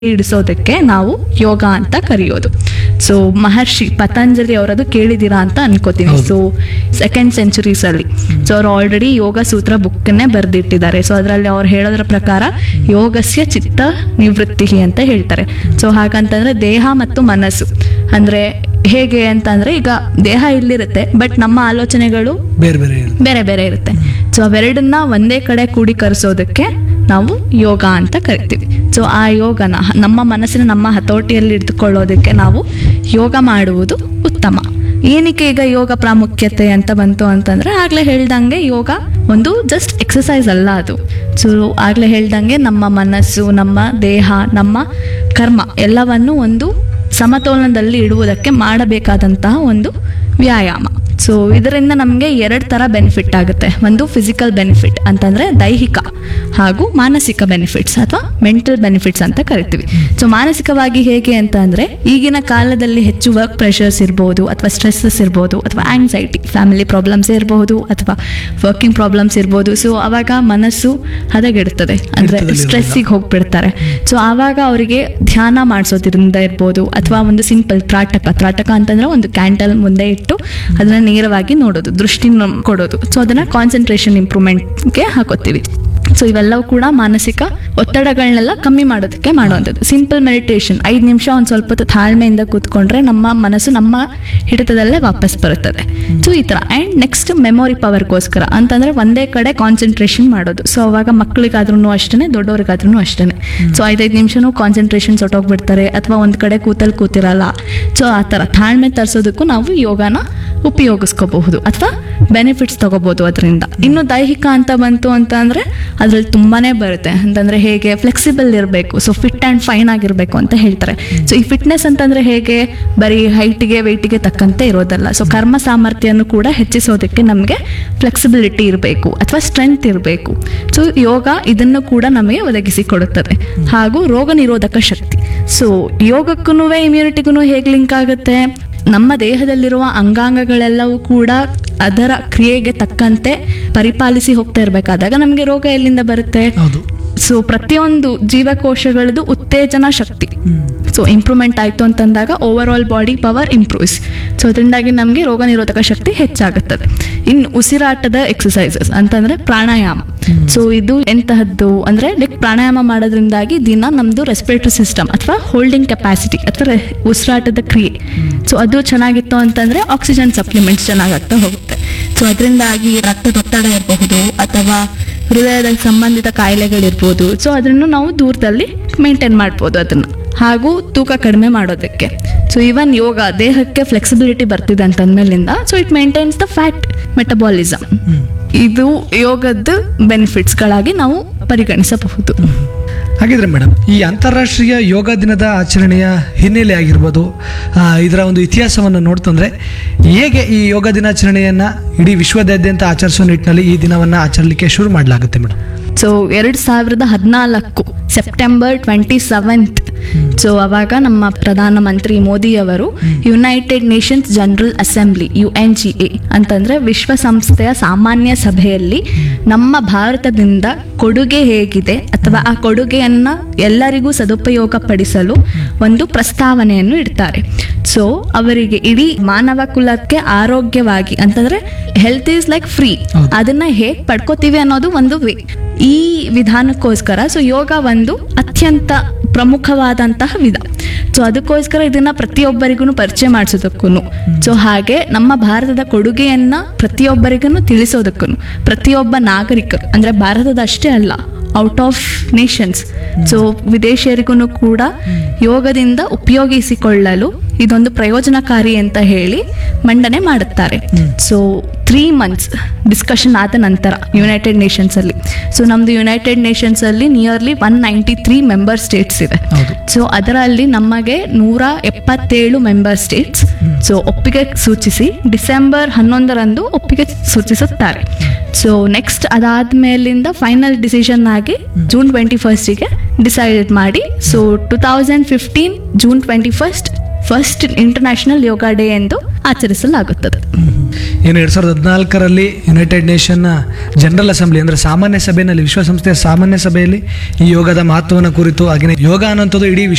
ಇಡಿಸೋದಕ್ಕೆ ನಾವು ಯೋಗ ಅಂತ ಕರೆಯೋದು ಸೊ ಮಹರ್ಷಿ ಪತಂಜಲಿ ಅವರದು ಕೇಳಿದ್ದೀರಾ ಅಂತ ಅನ್ಕೋತೀನಿ ಹೌದು. ಸೊ ಸೆಕೆಂಡ್ ಸೆಂಚುರೀಸ್ ಅಲ್ಲಿ ಸೊ ಅವ್ರು ಆಲ್ರೆಡಿ ಯೋಗ ಸೂತ್ರ ಬುಕ್ಕನ್ನೇ ಬರೆದಿಟ್ಟಿದ್ದಾರೆ ಸೊ ಅದರಲ್ಲಿ ಅವ್ರು ಹೇಳೋದ್ರ ಪ್ರಕಾರ ಯೋಗಸ್ಯ ಚಿತ್ತ ನಿವೃತ್ತಿ ಅಂತ ಹೇಳ್ತಾರೆ ಸೊ ಹಾಗಂತಂದ್ರೆ ದೇಹ ಮತ್ತು ಮನಸ್ಸು ಅಂದ್ರೆ ಹೇಗೆ ಅಂತಂದ್ರೆ ಈಗ ದೇಹ ಇಲ್ಲಿರುತ್ತೆ ಬಟ್ ನಮ್ಮ ಆಲೋಚನೆಗಳು ಬೇರೆ ಬೇರೆ ಇರುತ್ತೆ. ಬೇರೆ ಬೇರೆ ಇರುತ್ತೆ ಸೊ ಅವೆರಡನ್ನ ಒಂದೇ ಕಡೆ ಕೂಡಿಕರಿಸೋದಕ್ಕೆ ನಾವು ಯೋಗ ಅಂತ ಕರಿತೀವಿ ಸೊ ಆ ಯೋಗನ ಹ- ನಮ್ಮ ಮನಸ್ಸಿನ ನಮ್ಮ ಹತೋಟಿಯಲ್ಲಿ ಇಟ್ಕೊಳ್ಳೋದಕ್ಕೆ ನಾವು ಯೋಗ ಮಾಡುವುದು ಉತ್ತಮ ಏನಕ್ಕೆ ಈಗ ಯೋಗ ಪ್ರಾಮುಖ್ಯತೆ ಅಂತ ಬಂತು ಅಂತಂದ್ರೆ ಆಗ್ಲೇ ಹೇಳ್ದಂಗೆ ಯೋಗ ಒಂದು ಜಸ್ಟ್ ಎಕ್ಸಸೈಸ್ ಅಲ್ಲ ಅದು ಸೊ ಆಗ್ಲೇ ಹೇಳ್ದಂಗೆ ನಮ್ಮ ಮನಸ್ಸು ನಮ್ಮ ದೇಹ ನಮ್ಮ ಕರ್ಮ ಎಲ್ಲವನ್ನು ಒಂದು ಸಮತೋಲನದಲ್ಲಿ ಇಡುವುದಕ್ಕೆ ಮಾಡಬೇಕಾದಂತಹ ಒಂದು ವ್ಯಾಯಾಮ ಸೊ ಇದರಿಂದ ನಮಗೆ ಎರಡು ಥರ ಬೆನಿಫಿಟ್ ಆಗುತ್ತೆ ಒಂದು ಫಿಸಿಕಲ್ ಬೆನಿಫಿಟ್ ಅಂತಂದರೆ ದೈಹಿಕ ಹಾಗೂ ಮಾನಸಿಕ ಬೆನಿಫಿಟ್ಸ್ ಅಥವಾ ಮೆಂಟಲ್ ಬೆನಿಫಿಟ್ಸ್ ಅಂತ ಕರಿತೀವಿ ಸೊ ಮಾನಸಿಕವಾಗಿ ಹೇಗೆ ಅಂತ ಅಂದರೆ ಈಗಿನ ಕಾಲದಲ್ಲಿ ಹೆಚ್ಚು ವರ್ಕ್ ಪ್ರೆಷರ್ಸ್ ಇರ್ಬೋದು ಅಥವಾ ಸ್ಟ್ರೆಸ್ಸಸ್ ಇರ್ಬೋದು ಅಥವಾ ಆಂಗ್ಸೈಟಿ ಫ್ಯಾಮಿಲಿ ಪ್ರಾಬ್ಲಮ್ಸ್ ಇರಬಹುದು ಅಥವಾ ವರ್ಕಿಂಗ್ ಪ್ರಾಬ್ಲಮ್ಸ್ ಇರ್ಬೋದು ಸೊ ಅವಾಗ ಮನಸ್ಸು ಹದಗೆಡುತ್ತದೆ ಅಂದರೆ ಹಿಡಿತದಲ್ಲಿರೋದಿಲ್ಲ. ಸ್ಟ್ರೆಸ್ಸಿಗೆ ಹೋಗ್ಬಿಡ್ತಾರೆ ಸೊ ಆವಾಗ ಅವರಿಗೆ ಧ್ಯಾನ ಮಾಡಿಸೋದ್ರಿಂದ ಇರ್ಬೋದು ಅಥವಾ ಒಂದು ಸಿಂಪಲ್ ತ್ರಾಟಕ ತ್ರಾಟಕ ಅಂತಂದ್ರೆ ಒಂದು ಕ್ಯಾಂಡಲ್ ಮುಂದೆ ಇಟ್ಟು ಅದನ್ನ ನೇರವಾಗಿ ನೋಡೋದು ದೃಷ್ಟಿ ಕೊಡೋದು ಸೊ ಅದನ್ನ ಕಾನ್ಸಂಟ್ರೇಷನ್ ಇಂಪ್ರೂವ್ಮೆಂಟ್ಗೆ ಹಾಕೋತೀವಿ ಸೊ ಇವೆಲ್ಲವೂ ಕೂಡ ಮಾನಸಿಕ ಒತ್ತಡಗಳನ್ನೆಲ್ಲ ಕಮ್ಮಿ ಮಾಡೋದಕ್ಕೆ ಮಾಡುವಂಥದ್ದು ಸಿಂಪಲ್ ಮೆಡಿಟೇಷನ್ ಐದು ನಿಮಿಷ ಒಂದು ಸ್ವಲ್ಪ ಹೊತ್ತು ತಾಳ್ಮೆಯಿಂದ ಕೂತ್ಕೊಂಡ್ರೆ ನಮ್ಮ ಮನಸ್ಸು ನಮ್ಮ ಹಿಡಿತದಲ್ಲೇ ವಾಪಸ್ ಬರುತ್ತದೆ ಸೊ ಈ ಥರ ಆ್ಯಂಡ್ ನೆಕ್ಸ್ಟ್ ಮೆಮೊರಿ ಪವರ್ಗೋಸ್ಕರ ಅಂತಂದ್ರೆ ಒಂದೇ ಕಡೆ ಕಾನ್ಸಂಟ್ರೇಷನ್ ಮಾಡೋದು ಸೊ ಅವಾಗ ಮಕ್ಕಳಿಗಾದ್ರೂ ಅಷ್ಟೇ ದೊಡ್ಡವ್ರಿಗಾದ್ರೂ ಅಷ್ಟೇ ಸೊ ಐದೈದು ನಿಮಿಷನೂ ಕಾನ್ಸಂಟ್ರೇಷನ್ ಸೊಟ್ಟೋಗ್ಬಿಡ್ತಾರೆ ಅಥವಾ ಒಂದು ಕಡೆ ಕೂತಲ್ಲಿ ಕೂತಿರಲ್ಲ ಸೊ ಆ ಥರ ತಾಳ್ಮೆ ತರಿಸೋದಕ್ಕೂ ನಾವು ಯೋಗನ ಉಪಯೋಗಿಸ್ಕೋಬಹುದು ಅಥವಾ ಬೆನಿಫಿಟ್ಸ್ ತಗೋಬಹುದು ಅದರಿಂದ ಇನ್ನು ದೈಹಿಕ ಅಂತ ಬಂತು ಅಂತ ಅಂದ್ರೆ ಅದ್ರಲ್ಲಿ ತುಂಬಾನೇ ಬರುತ್ತೆ ಅಂತಂದ್ರೆ ಹೇಗೆ ಫ್ಲೆಕ್ಸಿಬಲ್ ಇರಬೇಕು ಸೊ ಫಿಟ್ ಆ್ಯಂಡ್ ಫೈನ್ ಆಗಿರಬೇಕು ಅಂತ ಹೇಳ್ತಾರೆ ಸೊ ಈ ಫಿಟ್ನೆಸ್ ಅಂತಂದ್ರೆ ಹೇಗೆ ಬರೀ ಹೈಟಿಗೆ ವೆಯ್ಟಿಗೆ ತಕ್ಕಂತೆ ಇರೋದಲ್ಲ ಸೊ ಕರ್ಮ ಸಾಮರ್ಥ್ಯನೂ ಕೂಡ ಹೆಚ್ಚಿಸೋದಕ್ಕೆ ನಮಗೆ ಫ್ಲೆಕ್ಸಿಬಿಲಿಟಿ ಇರಬೇಕು ಅಥವಾ ಸ್ಟ್ರೆಂತ್ ಇರಬೇಕು ಸೊ ಯೋಗ ಇದನ್ನು ಕೂಡ ನಮಗೆ ಒದಗಿಸಿ ಕೊಡುತ್ತದೆ ಹಾಗೂ ರೋಗ ನಿರೋಧಕ ಶಕ್ತಿ ಸೊ ಯೋಗಕ್ಕೂ ಇಮ್ಯುನಿಟಿಗೂ ಹೇಗೆ ಲಿಂಕ್ ಆಗುತ್ತೆ ನಮ್ಮ ದೇಹದಲ್ಲಿರುವ ಅಂಗಾಂಗಗಳೆಲ್ಲವೂ ಕೂಡ ಅದರ ಕ್ರಿಯೆಗೆ ತಕ್ಕಂತೆ ಪರಿಪಾಲಿಸಿ ಹೋಗ್ತಾ ಇರಬೇಕಾದಾಗ ನಮಗೆ ರೋಗ ಎಲ್ಲಿಂದ ಬರುತ್ತೆ ಹೌದು ಸೊ ಪ್ರತಿಯೊಂದು ಜೀವಕೋಶಗಳದ್ದು ಉತ್ತೇಜನ ಶಕ್ತಿ ಸೊ ಇಂಪ್ರೂವ್ಮೆಂಟ್ ಆಯಿತು ಅಂತಂದಾಗ overall body power improves so ಅದರಿಂದಾಗಿ ನಮಗೆ ರೋಗ ನಿರೋಧಕ ಶಕ್ತಿ ಹೆಚ್ಚಾಗುತ್ತದೆ ಇನ್ನು ಉಸಿರಾಟದ ಎಕ್ಸಸೈಸಸ್ ಅಂತಂದ್ರೆ ಪ್ರಾಣಾಯಾಮ ಸೊ ಇದು ಎಂತಹದ್ದು ಅಂದ್ರೆ ಲೈಕ್ ಪ್ರಾಣಾಯಾಮ ಮಾಡೋದ್ರಿಂದಾಗಿ ದಿನ ನಮ್ದು ರೆಸ್ಪಿರೇಟರಿ ಸಿಸ್ಟಮ್ ಅಥವಾ ಹೋಲ್ಡಿಂಗ್ ಕೆಪಾಸಿಟಿ ಅಥವಾ ರೆ- ಉಸಿರಾಟದ ಕ್ರಿಯೆ ಸೊ ಅದು ಚೆನ್ನಾಗಿತ್ತು ಅಂತಂದ್ರೆ ಆಕ್ಸಿಜನ್ ಸಪ್ಲಿಮೆಂಟ್ಸ್ ಚೆನ್ನಾಗಾಗ್ತಾ ಹೋಗುತ್ತೆ ಸೊ ಅದರಿಂದಾಗಿ ರಕ್ತದೊತ್ತಡ ಇರಬಹುದು ಅಥವಾ ಹೃದಯದ ಸಂಬಂಧಿತ ಕಾಯಿಲೆಗಳಿರ್ಬೋದು ಸೊ ಅದನ್ನು ನಾವು ದೂರದಲ್ಲಿ ಮೇಂಟೈನ್ ಮಾಡ್ಬೋದು ಅದನ್ನು ಹಾಗೂ ತೂಕ ಕಡಿಮೆ ಮಾಡೋದಕ್ಕೆ ಸೊ ಇವನ್ ಯೋಗ ದೇಹಕ್ಕೆ ಫ್ಲೆಕ್ಸಿಬಿಲಿಟಿ ಬರ್ತಿದೆ ಅಂತಂದ್ಮೇಲಿಂದ so it maintains the fat metabolism ಇದು ಯೋಗದ ಬೆನಿಫಿಟ್ಸ್ಗಳಾಗಿ ನಾವು ಪರಿಗಣಿಸಬಹುದು ಹಾಗಿದ್ರೆ ಮೇಡಮ್ ಈ ಅಂತಾರಾಷ್ಟ್ರೀಯ ಯೋಗ ದಿನದ ಆಚರಣೆಯ ಹಿನ್ನೆಲೆ ಆಗಿರ್ಬೋದು ಆ, ಇದರ ಒಂದು ಇತಿಹಾಸವನ್ನು ನೋಡ್ತಂದ್ರೆ ಹೇಗೆ ಈ ಯೋಗ ದಿನಾಚರಣೆಯನ್ನ ಇಡೀ ವಿಶ್ವದಾದ್ಯಂತ ಆಚರಿಸೋ ನಿಟ್ಟಿನಲ್ಲಿ ಈ ದಿನವನ್ನ ಆಚರಿಸಲಿಕ್ಕೆ ಶುರು ಮಾಡಲಾಗುತ್ತೆ ಮೇಡಮ್ ಸೊ ಎರಡು ಸಾವಿರದ ಹದಿನಾಲ್ಕು ಸೆಪ್ಟೆಂಬರ್ ಟ್ವೆಂಟಿ ಸೆವೆಂತ್ ಸೊ ಅವಾಗ ನಮ್ಮ ಪ್ರಧಾನಮಂತ್ರಿ ಮೋದಿ ಅವರು United Nations General Assembly U N G A ಅಂತಂದ್ರೆ ವಿಶ್ವಸಂಸ್ಥೆಯ ಸಾಮಾನ್ಯ ಸಭೆಯಲ್ಲಿ ನಮ್ಮ ಭಾರತದಿಂದ ಕೊಡುಗೆ ಹೇಗಿದೆ ಅಥವಾ ಆ ಕೊಡುಗೆಯನ್ನ ಎಲ್ಲರಿಗೂ ಸದುಪಯೋಗ ಪಡಿಸಲು ಒಂದು ಪ್ರಸ್ತಾವನೆಯನ್ನು ಇಡ್ತಾರೆ ಸೊ ಅವರಿಗೆ ಇಡೀ ಮಾನವ ಕುಲಕ್ಕೆ ಆರೋಗ್ಯವಾಗಿ ಅಂತಂದ್ರೆ ಹೆಲ್ತ್ ಈಸ್ ಲೈಕ್ ಫ್ರೀ ಹೌದು. ಅದನ್ನ ಹೇಗೆ ಪಡ್ಕೋತೀವಿ ಅನ್ನೋದು ಒಂದು ವೇ ಈ ವಿಧಾನಕ್ಕೋಸ್ಕರ ಸೊ ಯೋಗ ಒಂದು ಅತ್ಯಂತ ಪ್ರಮುಖವಾದಂತಹ ವಿಧ ಸೊ ಅದಕ್ಕೋಸ್ಕರ ಇದನ್ನ ಪ್ರತಿಯೊಬ್ಬರಿಗೂ ಪರಿಚಯ ಮಾಡಿಸೋದಕ್ಕೂ ಸೊ ಹಾಗೆ ನಮ್ಮ ಭಾರತದ ಕೊಡುಗೆಯನ್ನ ಪ್ರತಿಯೊಬ್ಬರಿಗೂ ತಿಳಿಸೋದಕ್ಕೂ ಪ್ರತಿಯೊಬ್ಬ ನಾಗರಿಕರು ಅಂದ್ರೆ ಭಾರತದ ಅಷ್ಟೇ ಅಲ್ಲ ಔಟ್ ಆಫ್ ನೇಷನ್ಸ್ ಸೊ ವಿದೇಶಿಯರಿಗೂ ಕೂಡ ಯೋಗದಿಂದ ಉಪಯೋಗಿಸಿಕೊಳ್ಳಲು ಇದೊಂದು ಪ್ರಯೋಜನಕಾರಿ ಅಂತ ಹೇಳಿ ಮಂಡನೆ ಮಾಡುತ್ತಾರೆ ಸೊ ತ್ರೀ ಮಂತ್ಸ್ ಡಿಸ್ಕಷನ್ ಆದ ನಂತರ ಯುನೈಟೆಡ್ ನೇಷನ್ಸ್ ಅಲ್ಲಿ ಸೊ ನಮ್ದು ಯುನೈಟೆಡ್ ನೇಷನ್ಸ್ ಅಲ್ಲಿ nearly one ninety three member states ಇದೆ ಹೌದು ಸೊ ಅದರಲ್ಲಿ ನಮಗೆ ನೂರ ಎಪ್ಪತ್ತೇಳು ಮೆಂಬರ್ ಸ್ಟೇಟ್ಸ್ ಸೊ ಒಪ್ಪಿಗೆ ಸೂಚಿಸಿ ಡಿಸೆಂಬರ್ ಹನ್ನೊಂದರಂದು ಒಪ್ಪಿಗೆ ಸೂಚಿಸುತ್ತಾರೆ ಸೊ ನೆಕ್ಸ್ಟ್ ಅದಾದ್ಮೇಲಿಂದ ಫೈನಲ್ ಡಿಸಿಷನ್ ಆಗಿ ಜೂನ್ ಟ್ವೆಂಟಿ ಫಸ್ಟಿಗೆ ಡಿಸೈಡ್ ಮಾಡಿ so two thousand fifteen June twenty first first international yoga day ಎಂದು ಆಚರಿಸಲಾಗುತ್ತದೆ ಏನು ಎರಡ್ ಸಾವಿರದ ಹದಿನಾಲ್ಕರಲ್ಲಿ ಯುನೈಟೆಡ್ ನೇಷನ್ನ ಜನರಲ್ ಅಸೆಂಬ್ಲಿ ಅಂದ್ರೆ ಸಾಮಾನ್ಯ ಸಭೆಯಲ್ಲಿ ವಿಶ್ವಸಂಸ್ಥೆಯ ಸಾಮಾನ್ಯ ಸಭೆಯಲ್ಲಿ ಈ ಯೋಗದ ಮಹತ್ವವನ್ನು ಕುರಿತು ಹಾಗೆಯೇ ಯೋಗ ಅನ್ನೋಂಥದ್ದು ಇಡೀ